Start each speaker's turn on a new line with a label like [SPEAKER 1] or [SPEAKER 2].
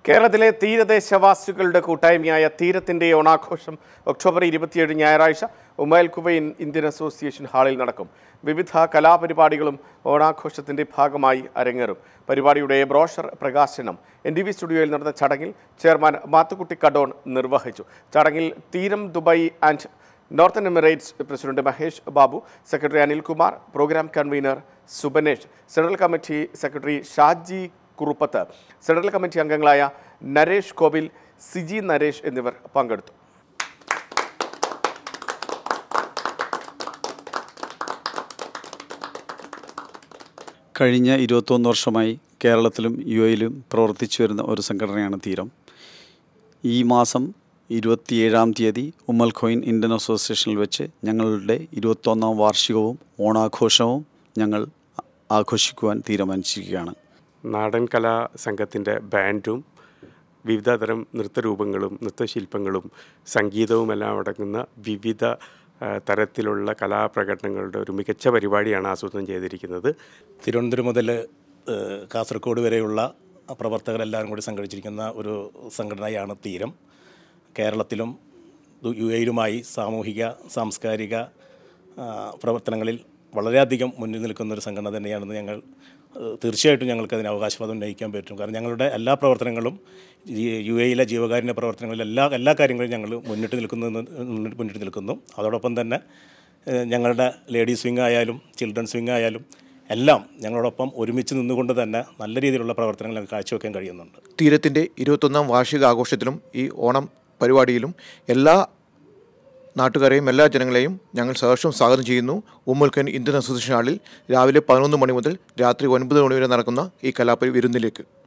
[SPEAKER 1] കേരളത്തിലെ തീരദേശവാസികളുടെ കൂട്ടായ്മയായ തീരത്തിന്റെ ഓണാഘോഷം ഒക്ടോബർ ഇരുപത്തിയേഴ് ഞായറാഴ്ച ഉമൈൽ കുവൈൻ ഇന്ത്യൻ അസോസിയേഷൻ ഹാളിൽ നടക്കും വിവിധ കലാപരിപാടികളും ഓണാഘോഷത്തിന്റെ ഭാഗമായി അരങ്ങേറും പരിപാടിയുടെ ബ്രോഷർ പ്രകാശനം എൻ ടി വി സ്റ്റുഡിയോയിൽ നടന്ന ചടങ്ങിൽ ചെയർമാൻ മാത്തുക്കുട്ടി കഡോൺ നിർവഹിച്ചു ചടങ്ങിൽ Theeram Dubai and northern emirates president Mahesh Babu secretary Anilkumar programme convener Subanesh central committee secretary Shaji Kuruppath central committee അംഗങ്ങളായ നരേഷ് കോവിൽ സിജി നരേഷ് എന്നിവർ പങ്കെടുത്തു
[SPEAKER 2] കഴിഞ്ഞ ഇരുപത്തൊന്ന് വർഷമായി കേരളത്തിലും യു എയിലും പ്രവർത്തിച്ചു വരുന്ന ഒരു സംഘടനയാണ് തീരം ഈ മാസം ഇരുപത്തിയേഴാം തീയതി ഉമ്മൽ ഖോയിൻ ഇന്ത്യൻ അസോസിയേഷനിൽ വെച്ച് ഞങ്ങളുടെ ഇരുപത്തൊന്നാം വാർഷികവും ഓണാഘോഷവും ഞങ്ങൾ ആഘോഷിക്കുവാൻ തീരുമാനിച്ചിരിക്കുകയാണ്
[SPEAKER 3] നാടൻ കലാ സംഘത്തിൻ്റെ ബാൻഡും വിവിധതരം നൃത്തരൂപങ്ങളും നൃത്തശില്പങ്ങളും സംഗീതവുമെല്ലാം അടങ്ങുന്ന വിവിധ ആ, തരത്തിലുള്ള കലാപ്രകടനങ്ങളുടെ ഒരു മികച്ച പരിപാടിയാണ് ആസൂത്രണം ചെയ്തിരിക്കുന്നത്
[SPEAKER 4] തിരുവനന്തപുരം മുതൽ ഏഹ്, കാസർഗോഡ് വരെയുള്ള പ്രവർത്തകരെല്ലാവരും കൂടി സംഘടിച്ചിരിക്കുന്ന ഒരു സംഘടനയാണ് തീരം കേരളത്തിലും ദു- യു എയിലുമായി സാമൂഹിക സാംസ്കാരിക ആ, പ്രവർത്തനങ്ങളിൽ വളരെയധികം മുന്നിൽ നിൽക്കുന്ന ഒരു സംഘടന തന്നെയാണെന്ന് ഞങ്ങൾ ഏഹ്, തീർച്ചയായിട്ടും ഞങ്ങൾക്ക് അതിന് അവകാശവാദം ഉന്നയിക്കാൻ പറ്റും കാരണം ഞങ്ങളുടെ എല്ലാ പ്രവർത്തനങ്ങളും ഈ യു എയിലെ ജീവകാരുണ്യ പ്രവർത്തനങ്ങളിൽ എല്ലാ എല്ലാ കാര്യങ്ങളും ഞങ്ങൾ മുന്നിട്ട് നിൽക്കുന്നു മുന്നിട്ട് നിൽക്കുന്നു അതോടൊപ്പം തന്നെ ഏഹ്, ഞങ്ങളുടെ ലേഡീസ് വിങ് ആയാലും ചിൽഡ്രൻസ് വിങ് ആയാലും എല്ലാം ഞങ്ങളോടൊപ്പം ഒരുമിച്ച് നിന്നുകൊണ്ട് തന്നെ നല്ല രീതിയിലുള്ള പ്രവർത്തനങ്ങൾ ഞങ്ങൾക്ക് കാഴ്ചവെക്കാൻ കഴിയുന്നുണ്ട്
[SPEAKER 5] തീരത്തിൻ്റെ ഇരുപത്തൊന്നാം വാർഷിക ആഘോഷത്തിലും ഈ ഓണം പരിപാടിയിലും എല്ലാ നാട്ടുകാരെയും എല്ലാ ജനങ്ങളെയും ഞങ്ങൾ സഹർഷം സ്വാഗതം ചെയ്യുന്നു ഉമ്മൽക്കൻ ഇന്ത്യൻ അസോസിയേഷൻ ഹാളിൽ രാവിലെ പതിനൊന്ന് മണി മുതൽ രാത്രി ഒൻപത് മണി വരെ നടക്കുന്ന ഈ കലാപരി വിരുന്നിലേക്ക്